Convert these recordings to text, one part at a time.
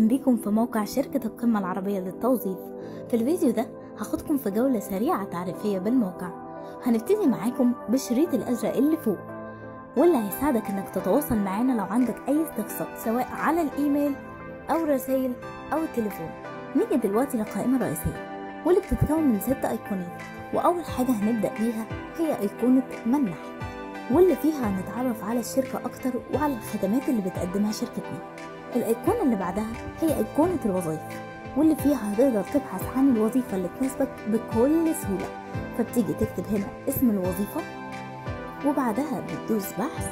بيكم في موقع شركة القمة العربية للتوظيف في الفيديو ده هاخدكم في جولة سريعة تعريفية بالموقع هنبتدي معاكم بالشريط الأزرق اللي فوق واللي هيساعدك انك تتواصل معانا لو عندك اي استفسار سواء على الايميل او الرسائل او التليفون نيجي دلوقتي للقائمة الرئيسية واللي بتتكون من ست ايقونات واول حاجة هنبدأ بيها هي ايقونة منح واللي فيها هنتعرف على الشركة اكتر وعلى الخدمات اللي بتقدمها شركتنا الايقونة اللي بعدها هي ايقونة الوظائف واللي فيها هتقدر تبحث عن الوظيفة اللي تناسبك بكل سهولة فبتيجي تكتب هنا اسم الوظيفة وبعدها بتدوس بحث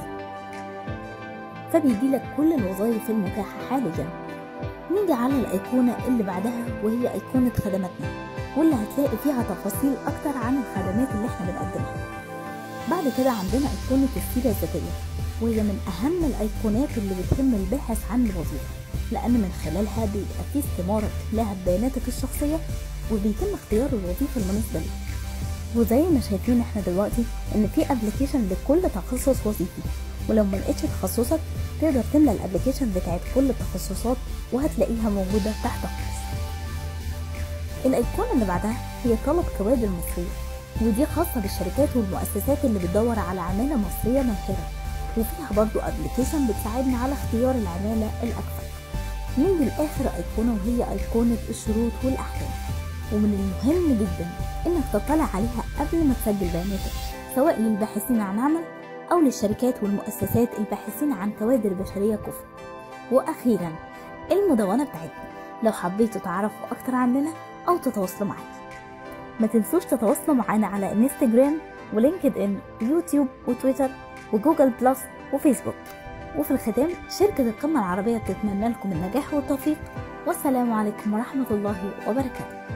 فبيجي لك كل الوظائف المتاحة حاليا نيجي على الأيقونة اللي بعدها وهي أيقونة خدماتنا واللي هتلاقي فيها تفاصيل أكتر عن الخدمات اللي احنا بنقدمها بعد كده عندنا أيقونة السيرة الذاتية وهي من أهم الأيقونات اللي بتهم الباحث عن الوظيفة لأن من خلالها بيبقى في استمارة لها بياناتك الشخصية وبيتم اختيار الوظيفة المناسبة ليك وزي ما شايفين احنا دلوقتي ان في ابلكيشن لكل تخصص وظيفي ولو ما لقيتش تخصصك تقدر تملى الابلكيشن بتاعت كل التخصصات وهتلاقيها موجوده تحت خالص الايقونه اللي بعدها هي طلب كوادر مصريه ودي خاصة بالشركات والمؤسسات اللي بتدور على عمالة مصرية ماهرة وفيها برضو ابلكيشن بتساعدنا على اختيار العمالة الأكثر نيجي لآخر أيقونة وهي أيقونة الشروط والأحكام ومن المهم جدا انك تطلع عليها قبل ما تسجل بياناتك سواء للباحثين عن عمل او للشركات والمؤسسات الباحثين عن كوادر بشرية كفء واخيرا المدونة بتاعتنا لو حبيتوا تعرفوا اكتر عننا او تتواصلوا معانا ما تنسوش تتواصلوا معانا على انستجرام ولينكد ان ويوتيوب وتويتر وجوجل بلس وفيسبوك وفي الختام شركة القمة العربية بتتمنى لكم النجاح والتوفيق والسلام عليكم ورحمة الله وبركاته